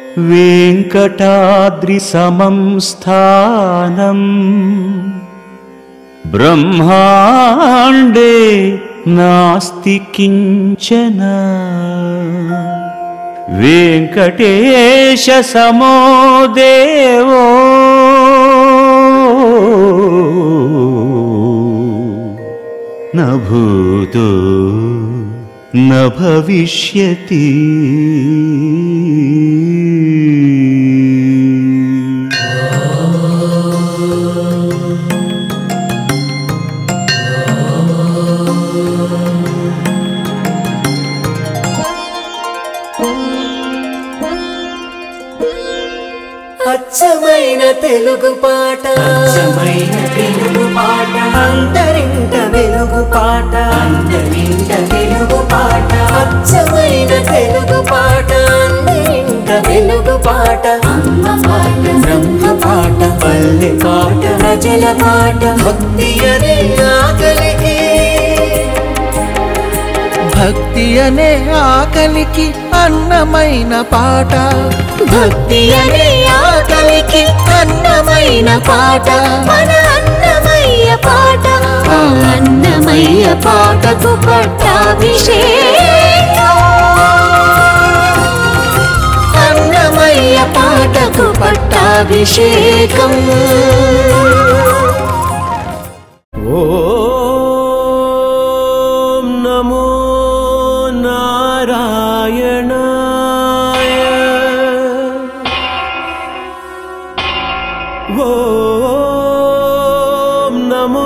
वेङ्कटाद्रिसमं स्थानम् ब्रह्माण्डे नास्ति किञ्चन वेङ्कटेशसमो देवो न भूतो न भविष्यति అచ్చమైన తెలుగు పాట అచ్చమైన తెలుగు పాట అంతరింట వెలుగు పాట అందరింట తెలుగు పాట అచ్చమైన తెలుగు పాట అందరింట వెలుగు పాట అమ్మ పాట బ్రహ్మ పాట పల్లె పాట ప్రజల పాట భక్తి అనే ఆకలికి భక్తి అనే ఆకలికి అన్నమైన పాట భక్తి అనే ఆకలికి అన్నమైన పాట మన అన్నమయ్య పాట ఆ అన్నమయ్య పాటకు పట్టాభిషేకం అన్నమయ్య పాటకు పట్టాభిషేకం ॐ नमो नारायणाय ॐ नमो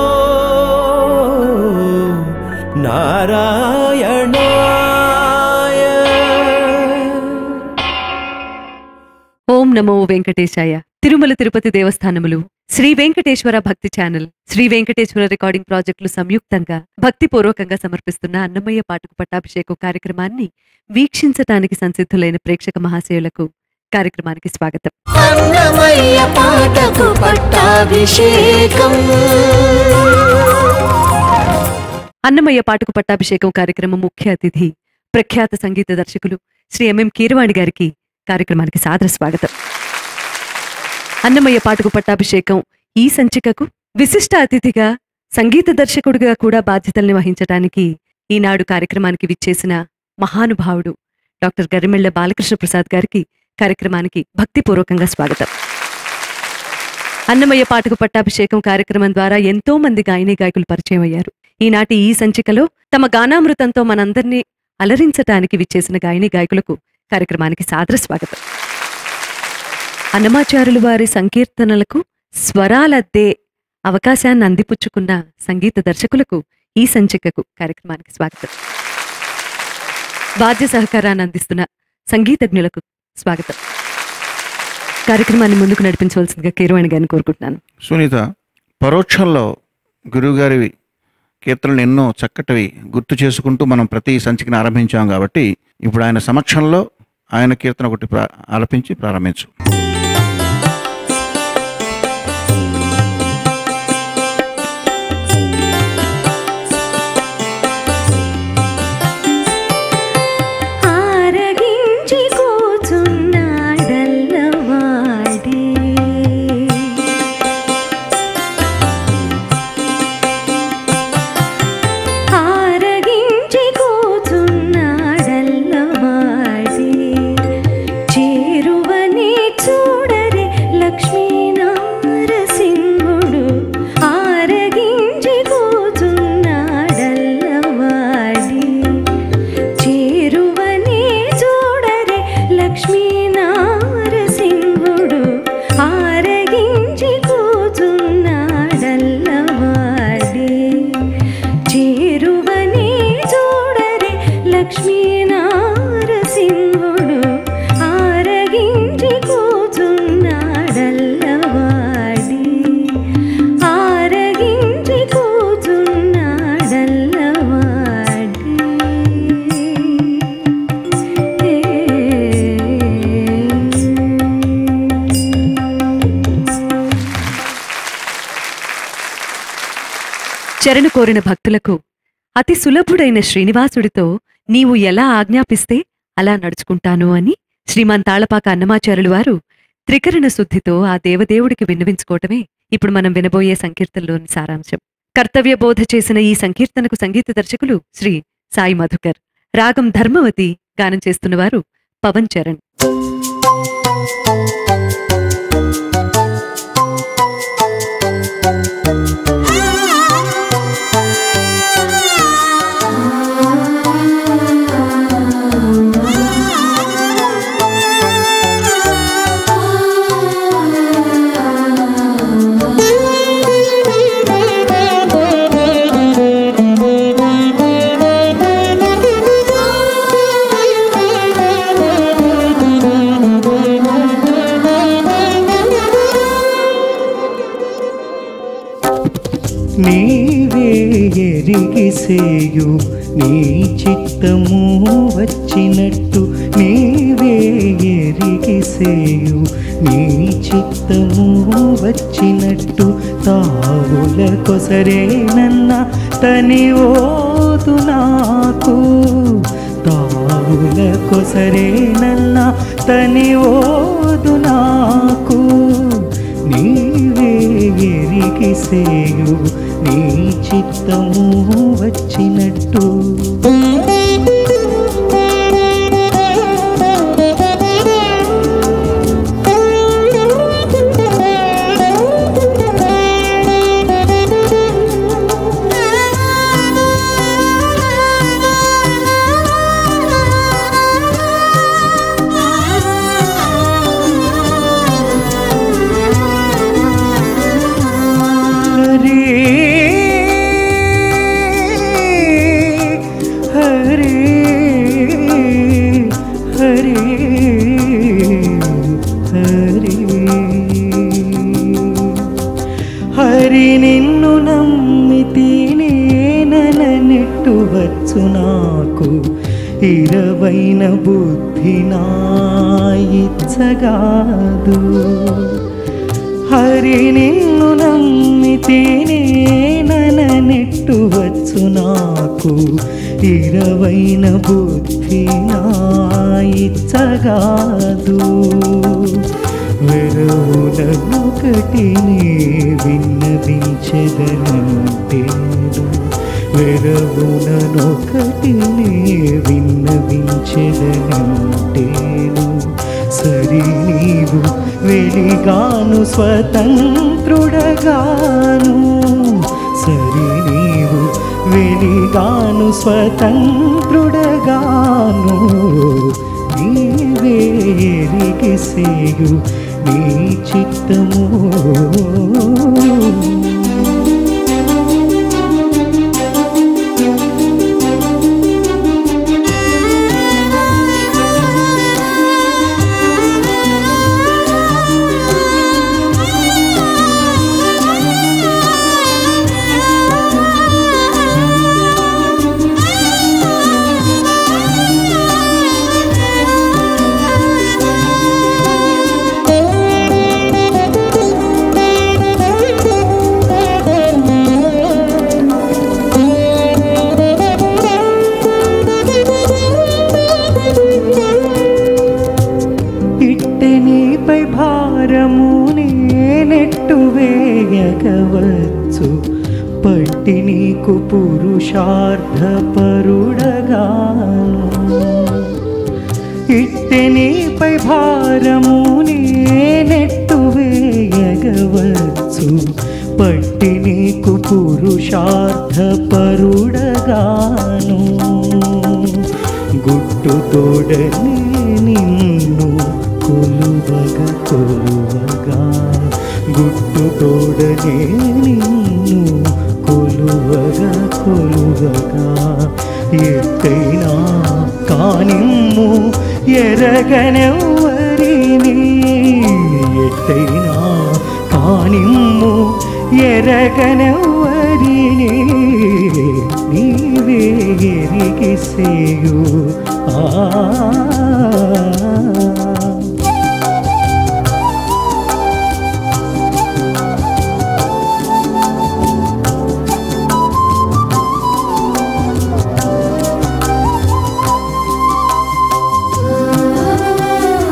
नारायणाय ఓం నమో వెంకటేశాయ తిరుమల తిరుపతి దేవస్థానములు శ్రీ వెంకటేశ్వర భక్తి ఛానల్ శ్రీ వెంకటేశ్వర రికార్డింగ్ ప్రాజెక్టులు సంయుక్తంగా భక్తిపూర్వకంగా సమర్పిస్తున్న అన్నమయ్య పాటకు పట్టాభిషేకం కార్యక్రమాన్ని వీక్షించటానికి సంసిద్ధులైన ప్రేక్షక మహాశయులకు కార్యక్రమానికి స్వాగతం అన్నమయ్య పాటకు పట్టాభిషేకం అన్నమయ్య పాటకు పట్టాభిషేకం కార్యక్రమం ముఖ్య అతిథి ప్రఖ్యాత సంగీత దర్శకులు శ్రీ ఎంఎం కీరవాణి గారికి కార్యక్రమానికి సాదర స్వాగతం అన్నమయ్య పాటకు పట్టాభిషేకం ఈ సంచికకు విశిష్ట అతిథిగా సంగీత దర్శకుడిగా కూడా బాధ్యతల్ని వహించడానికి ఈనాడు కార్యక్రమానికి విచ్చేసిన మహానుభావుడు డాక్టర్ గరిమెళ్ల బాలకృష్ణ ప్రసాద్ గారికి కార్యక్రమానికి భక్తిపూర్వకంగా స్వాగతం అన్నమయ్య పాటకు పట్టాభిషేకం కార్యక్రమం ద్వారా ఎంతో మంది గాయని గాయకులు పరిచయం అయ్యారు ఈనాటి ఈ సంచికలో తమ గానామృతంతో మనందరినీ అలరించటానికి విచ్చేసిన గాయని గాయకులకు కార్యక్రమానికి సాదర స్వాగతం అన్నమాచారులు వారి సంకీర్తనలకు స్వరాలద్దే అవకాశాన్ని అందిపుచ్చుకున్న సంగీత దర్శకులకు ఈ సంచికకు కార్యక్రమానికి స్వాగతం వాద్య సహకారాన్ని అందిస్తున్న సంగీతజ్ఞులకు స్వాగతం కార్యక్రమాన్ని ముందుకు నడిపించవలసిందిగా కీరవాణి గారిని కోరుకుంటున్నాను సునీత పరోక్షంలో గురువుగారి కీర్తనలు ఎన్నో చక్కటివి గుర్తు చేసుకుంటూ మనం ప్రతి సంచికను ఆరంభించాం కాబట్టి ఇప్పుడు ఆయన సమక్షంలో ఆయన కీర్తన ఒకటి ప్రా ఆలపించి ప్రారంభించు ఆరగించి కూచున్నాడల్లవాడే ఆరగించి కూచున్నాడల్లవాడే చేరువని చూడరే లక్ష్మీనారసింహుడు ఆరగించి కూచున్నాడల్లవాడే చేరువని చూడరే లక్ష్మీనారసింహుడు ఆరగించి కూచున్నాడల్లవాడే చేరువని చూడరే లక్ష్మీనారసింహుడు ఆరగించి కూచున్నాడల్లవాడే ఆరగించి శరణు కోరిన భక్తులకు అతి సులభుడైన శ్రీనివాసుడితో నీవు ఎలా ఆజ్ఞాపిస్తే అలా నడుచుకుంటాను అని శ్రీమాన్ తాళపాక అన్నమాచారులు వారు త్రికరణ శుద్ధితో ఆ దేవదేవుడికి విన్నవించుకోవటమే ఇప్పుడు మనం వినబోయే సంకీర్తనలోని సారాంశం కర్తవ్య బోధ చేసిన ఈ సంకీర్తనకు సంగీత దర్శకులు శ్రీ సాయి మధుకర్ రాగం ధర్మవతి గానం చేస్తున్నవారు పవన్ చరణ్ నీవే ఎరిగిసేయు నీ చిత్తము వచ్చినట్టు నీవే ఎరిగిసేయు నీ చిత్తము వచ్చినట్టు తావుల కొసరేనన్న తని ఓదు నాకు తావుల కొసరేనన్న తని ఓదు నాకు నీవే ఎరిగిసేయు నీ చిత్తము వచ్చినట్టు హరే హరే హరే హరే హరి నిన్ను నమ్మితి నేననెట్టు వచ్చు నాకు ఇరవైన బుద్ధి నా ఇచ్చగాదు హరి నిన్ను నమ్మితేనే నెట్టు వచ్చు నాకు ఇరవైన బుద్ధి నా ఇచ్చగాదు వెరవులొకటిని విన్నవించెదనంటేను వెరవునొకటిని విన్నవించెదనంటేను సరి నీవు వెలిగాను స్వతంత్రుడగాను సరి నీవు వెలిగాను స్వతంత్రుడగాను నీవే ఎరిగిసేయు నీ చిత్తము ఇట్టె నీపై భారము నేనెట్టు వేయగవచ్చు పట్టి నీకు పురుషార్థ పరుడగాను ఇట్టె నీపై భారము నేనెట్టు వేయగవచ్చు పట్టి నీకు పురుషార్థ పరుడగాను గుట్టు తోడని నిన్ను కొలువగా కొలువగా గుట్టు తోడనే నిన్ను కొలువగా కొలువగా ఎత్తైనా కానిమ్ము ఎరగనెవ్వరిని ఎత్తైనా కానిమ్ము ఎరగనెవ్వరిని నీవే ఎరిగిసేయు ఆ ఆ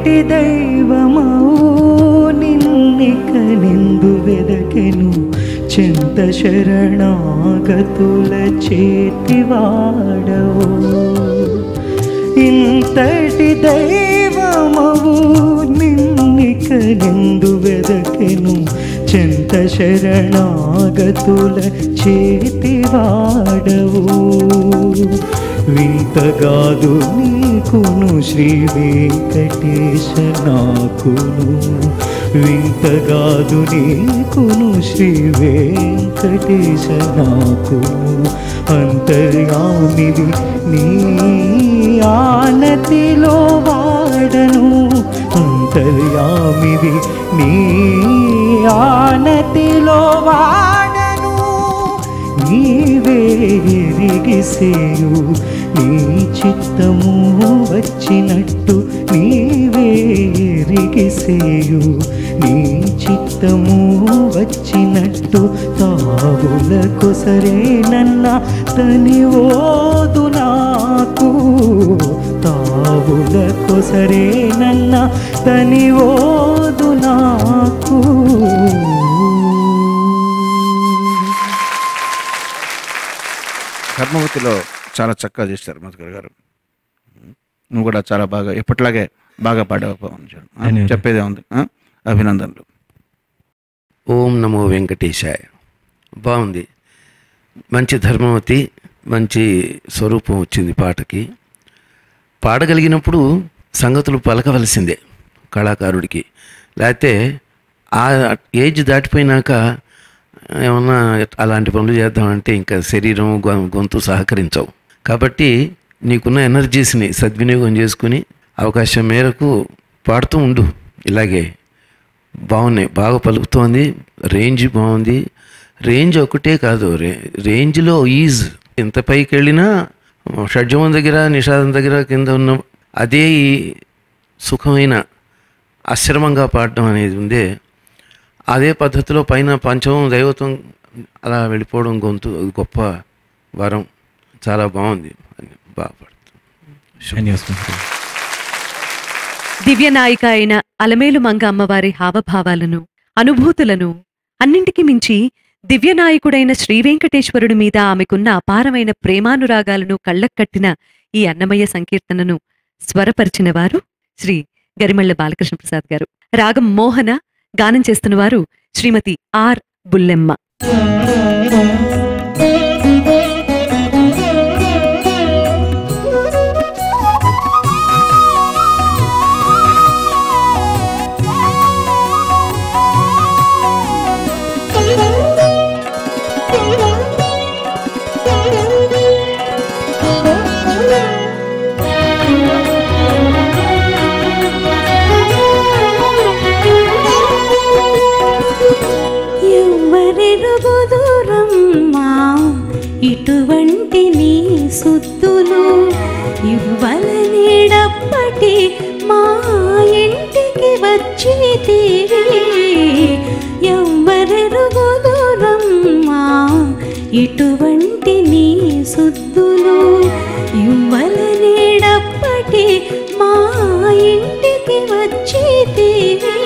ఇంతటి దైవమవు నిన్నిక నిందు వెదకెను చింత శరణాగతుల చేతివాడవు ఇంతటి దైవమవు నిన్నిక నిందు వెదకెను చింత శరణాగతుల చేతివాడవు వింతగాదు నీకును శ్రీ వెంకటేశ నాకును వింతగాదు నీకును శ్రీ వెంకటేశ నాకును అంతర్యామివి నీ ఆనతిలో వాడను అంతర్యామివి నీ ఆనతిలో వాడను నీవే ఎరిగిసేయు నీ చిత్తము వచ్చినట్టు నీవే ఎరిగిసేయు నీ చిత్తము వచ్చినట్టు తావుల కొసరే నన్న తని ఓదు నాకు తావుల కొసరే నన్న తని ఓదు నాకు కర్మవతిలో చాలా చక్కగా చేశారు మధుకర్ గారు నువ్వు కూడా చాలా బాగా ఎప్పటిలాగే బాగా పాడావు పవన్ చూడు. ఆ, ధన్యవాదాలు. చెప్పేదే ఉంది ఆ? అభినందనలు ఓం నమో వెంకటేశాయ బాగుంది మంచి ధర్మవతి మంచి స్వరూపం వచ్చింది పాటకి పాడగలిగినప్పుడు సంగతులు పలకవలసిందే కళాకారుడికి లేకపోతే ఆ ఏజ్ దాటిపోయినాక ఏమన్నా అలాంటి పనులు చేద్దామంటే ఇంకా శరీరం గొ- గొంతు సహకరించవు కాబట్టి నీకున్న ఎనర్జీస్ని సద్వినియోగం చేసుకుని అవకాశం మేరకు పాడుతూ ఉండు ఇలాగే బాగున్నాయి బాగా పలుకుతోంది రేంజ్ బాగుంది రేంజ్ ఒకటే కాదు రే రేంజ్లో ఈజ్ ఎంత పైకి వెళ్ళినా షడ్జమం దగ్గర నిషాదం దగ్గర కింద ఉన్న అదే ఈ సుఖమైన అశ్రమంగా పాడడం అనేది ఉందే అదే పద్ధతిలో పైన పంచమం దైవత్వం అలా వెళ్ళిపోవడం గొంతు అది గొప్ప వరం చాలా బాగుంది బాగా పాడుతుంది ధన్యవాదాలు దివ్య నాయిక అయిన అలమేలు మంగ అమ్మవారి హావభావాలను అనుభూతులను అన్నింటికి మించి దివ్యనాయకుడైన శ్రీవెంకటేశ్వరుడి మీద ఆమెకున్న అపారమైన ప్రేమానురాగాలను కళ్ళక్కట్టిన ఈ అన్నమయ్య సంకీర్తనను స్వరపరిచిన వారు శ్రీ గరిమళ్ళ బాలకృష్ణ ప్రసాద్ గారు రాగం మోహన గానం చేస్తున్నవారు శ్రీమతి ఆర్ బుల్లెమ్మ ఎవ్వరెరుగుదురమ్మా ఇటువంటి నీ సుద్దులు ఇవ్వలనేడప్పటి మా ఇంటికి వచ్చి తీరి ఎవ్వరెరుగుదురమ్మా ఇటువంటి నీ సుద్దులు ఇవ్వలనేడప్పటి మా ఇంటికి వచ్చి తీరి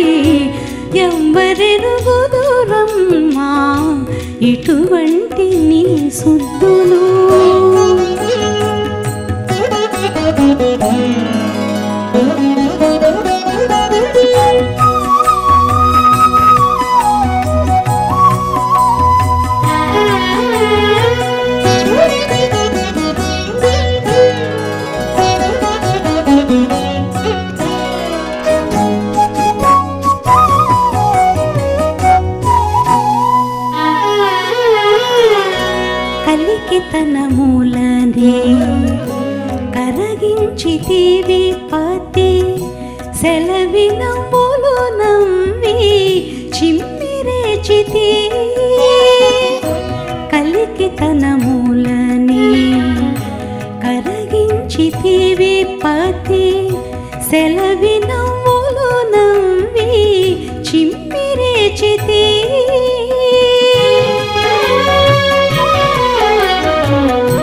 ఎవ్వరెరుగుదురమ్మా ఇటువంటి నీ సుద్దులు కలికి తన మూలనే కరగించితివి పతి సెలవిన మూలు నమ్మి చిమ్మిరేచితి కలికి తన మూలనే కరగించితివి పతి సెలవిన మూలు నమ్మి చిమ్మిరేచితి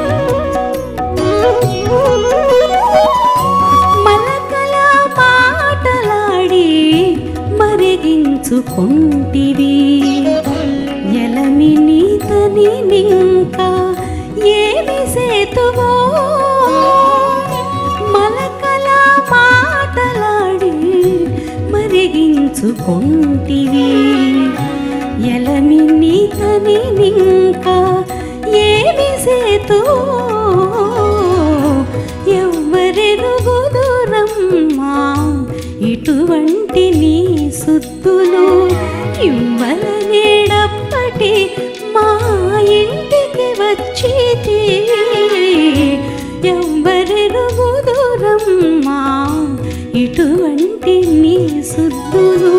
మలకల మాట మరిగించుకుంటివి ఎలమి నీతని నింకా ఏమి సేతువో మలకల మాటలాడి మరిగించుకుంటివి ఎలమి నీతని నింకా ఏమి సేతు ఎవ్వరెరుగుదురమ్మా ఇటువంటి నీ సుత్తులు ఇవ్వలనేడప్పటి మా ఇంటికి వచ్చి ఎవ్వరెరుగుదురమ్మా ఇటువంటి నీ సుద్దులు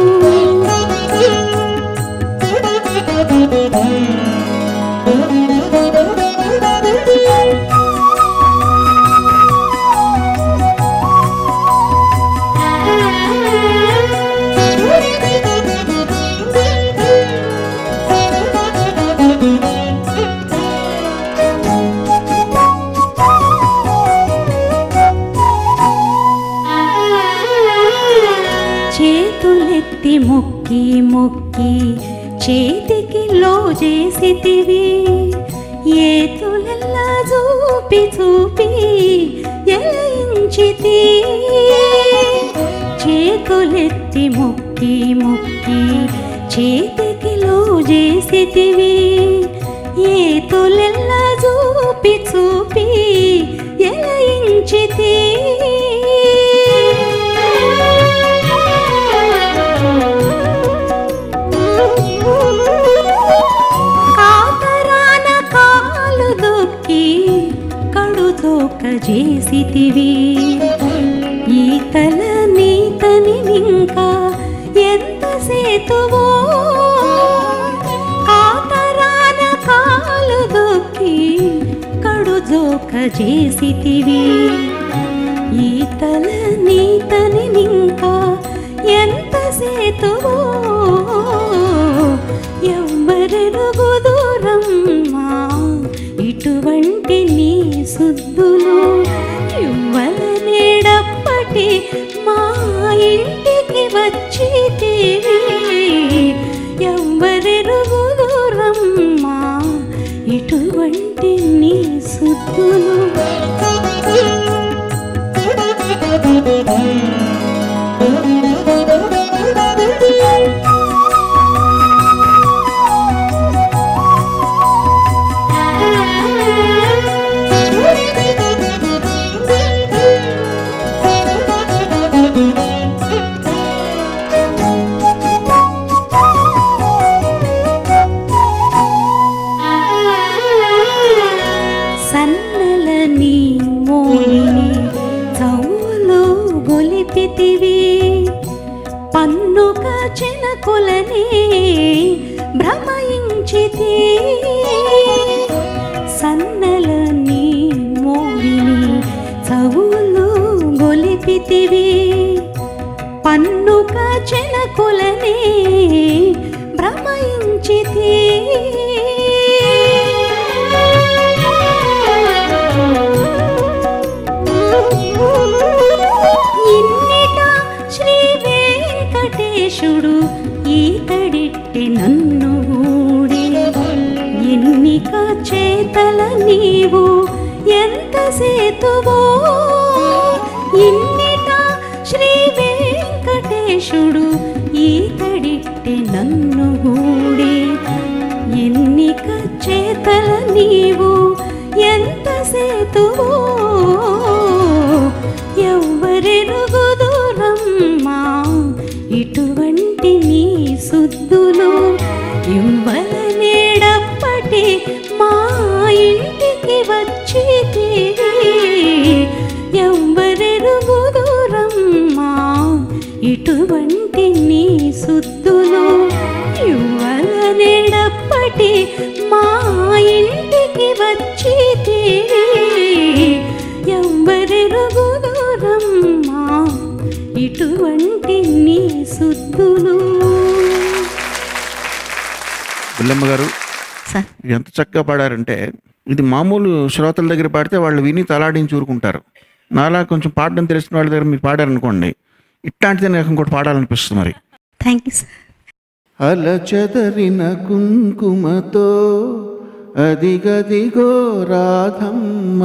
చేతులెత్తి మొక్కి మొక్కి చేతికి లో చేసితివి ఏతులెల్లా చూపి చూపి ఎలయించితి చేతులెత్తి మొక్కి మొక్కి చేతికి లో చేసితివి ఏతులెల్లా చూపి చూపి ఎలయించితి కాతరాన కాలు దొక్కి కడుతోక చేసితివి ఈతల నీతని ఇంకా ఎంత సేతువో కాతరాన కాలు దొక్కి కడుదోక చేసితివి ఈతల నీతని ఇంకా ఎంత సేతువో ఎవ్వరెరుగుదురమ్మా ఇటువంటి నీ సుద్దులు ఇవ్వలనేడప్పటి మా ఇంటికి వచ్చి ఎవ్వరెరుగుదురమ్మా ఇటువంటి నీ సుద్దులు సన్నల నీ మోయిని చౌలు గొలిపితివి పన్నుక చెనకులని భ్రమయించితి సన్నల నీ మోయిని చౌలు గొలిపితివి పన్నుక చెనకులని భ్రమయించితి ఇన్నిట శ్రీ వెంకటేశుడు ఈతడిట్టి నన్ను ఊడి ఎన్నిక చేతల నీవు ఎంత సేతువో ఇన్నిట శ్రీ వెంకటేశుడు ఈతడిట్టి నన్ను ఊడి ఎన్నిక చేతల నీవు ఎంత సేతువో ఎవ్వరెరుగుదురమ్మా ఇటువంటి నీ సుద్దులు ఇవ్వలనేడప్పటి మా ఇంటికి వచ్చి ఎవ్వరెరుగుదురమ్మా ఇటువంటి నీ సుద్దులు ఇవ్వలనేడప్పటి మా ఇంటికి వచ్చి ఎవ్వరెరుగుదురమ్మా ఇటువంటి నీ సుద్దులు బుల్లమ్మ గారు సార్ ఎంత చక్కగా పాడారంటే ఇది మామూలు శ్రోతల దగ్గర పాడితే వాళ్ళు విని తలాడించి ఊరుకుంటారు నాలా కొంచెం పాడడం తెలిసిన వాళ్ళ దగ్గర మీరు పాడారనుకోండి ఇట్లాంటిదే నాకు ఇంకోటి పాడాలనిపిస్తుంది మరి థ్యాంక్ యూ సార్ అలచదరిన కుంకుమతో అదిగదిగో రాధమ్మ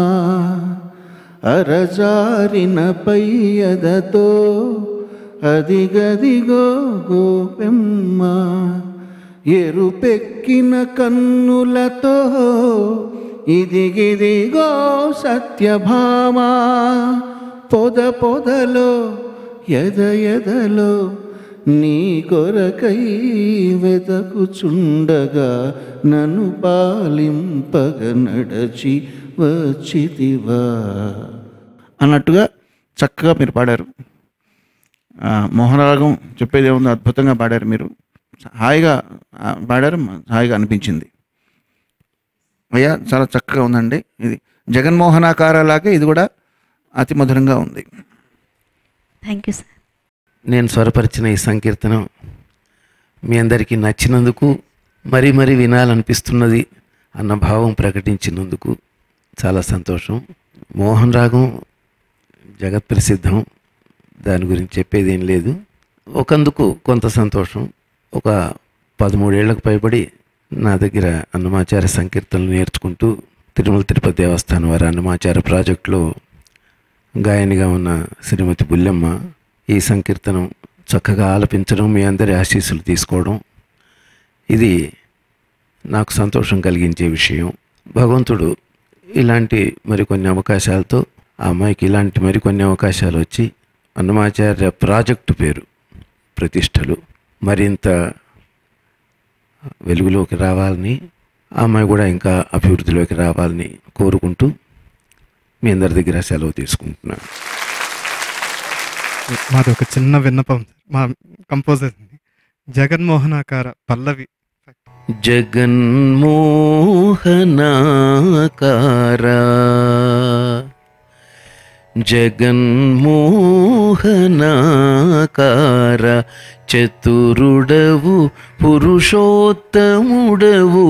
అరజారిన పయ్యదతో అదిగదిగో గోపెమ్మ ఎరుపెక్కిన కన్నులతో ఇదిగిదిగో సత్యభామా పొద పొదలో ఎద ఎదలో నీ కొరకై వెతకుచుండగా నన్ను పాలింపగ నడచి వచ్చితివా అన్నట్టుగా చక్కగా మీరు పాడారు ఆ, మోహనరాగం చెప్పేది ఏముందో అద్భుతంగా పాడారు మీరు హాయిగా ఆ, పాడారు హాయిగా అనిపించింది అయ్యా చాలా చక్కగా ఉందండి ఇది జగన్మోహనాకారలాగే ఇది కూడా అతి మధురంగా ఉంది థ్యాంక్ యూ సార్ నేను స్వరపరిచిన ఈ సంకీర్తనం మీ అందరికీ నచ్చినందుకు మరీ మరీ వినాలనిపిస్తున్నది అన్న భావం ప్రకటించినందుకు చాలా సంతోషం మోహన్ రాగం జగత్ ప్రసిద్ధం దాని గురించి చెప్పేది ఏం లేదు ఒకందుకు కొంత సంతోషం ఒక పదమూడేళ్లకు పైబడి నా దగ్గర అన్నమాచార సంకీర్తనలు నేర్చుకుంటూ తిరుమల తిరుపతి దేవస్థానం వారి అన్నమాచార ప్రాజెక్టులో గాయనిగా ఉన్న శ్రీమతి బుల్లెమ్మ ఈ సంకీర్తనం చక్కగా ఆలపించడం మీ అందరి ఆశీస్సులు తీసుకోవడం ఇది నాకు సంతోషం కలిగించే విషయం భగవంతుడు ఇలాంటి మరికొన్ని అవకాశాలతో ఆ అమ్మాయికి ఇలాంటి మరికొన్ని అవకాశాలు వచ్చి అన్నమాచార్య ప్రాజెక్టు పేరు ప్రతిష్టలు మరింత వెలుగులోకి రావాలని ఆ అమ్మాయి కూడా ఇంకా అభివృద్ధిలోకి రావాలని కోరుకుంటూ మీ అందరి దగ్గర సెలవు తీసుకుంటున్నాను మాది ఒక చిన్న విన్నపం మా కంపోజర్ జగన్మోహనాకార పల్లవి జగన్మోహనాకారా జగన్మోహనాకార చతురుడవు పురుషోత్తముడవు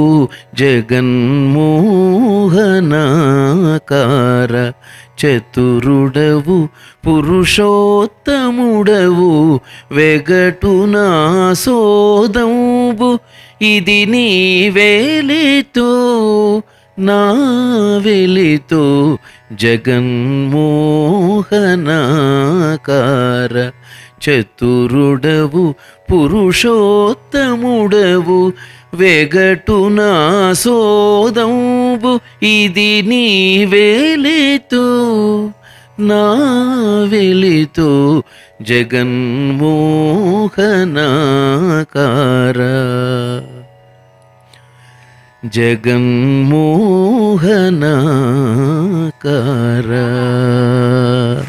జగన్మోహనాకార చతురుడవు పురుషోత్తముడవు వెగటునా సోదంబు ఇది నీ వేలితో నా వెలితో జగన్మోహనాకార చతురుడవు పురుషోత్తముడవు వెగటునా సోదంబు ఇది నీ వేలితో నా వెలితో జగన్మోహనాకార జగన్మోహనాకార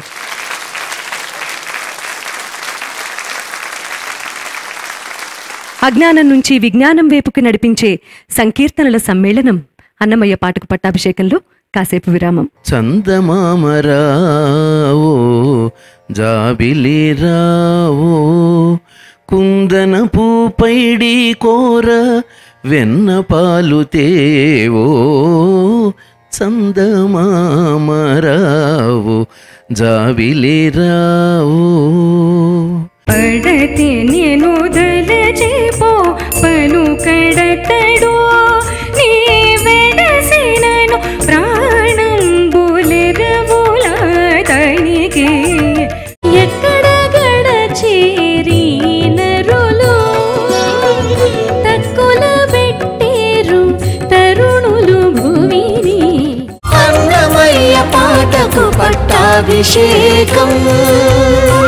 అజ్ఞానం నుంచి విజ్ఞానం వైపుకి నడిపించే సంకీర్తనల సమ్మేళనం అన్నమయ్య పాటకు పట్టాభిషేకంలో కాసేపు విరామం చందమామరావో జాబిలి రావో కుందన పూపైడి కోర వెన్న పాలు తేవో చందమామరావో జాబిలి రావో పడతే నేను దలచిపో పలు కడతడు నీ వెడసినను ప్రాణం బులెరవుల తనికి ఎక్కడ గడచేరి నరులు తక్కుల పెట్టేరు తరుణులు భూమిని అన్నమయ్య పాటకు పట్టాభిషేకం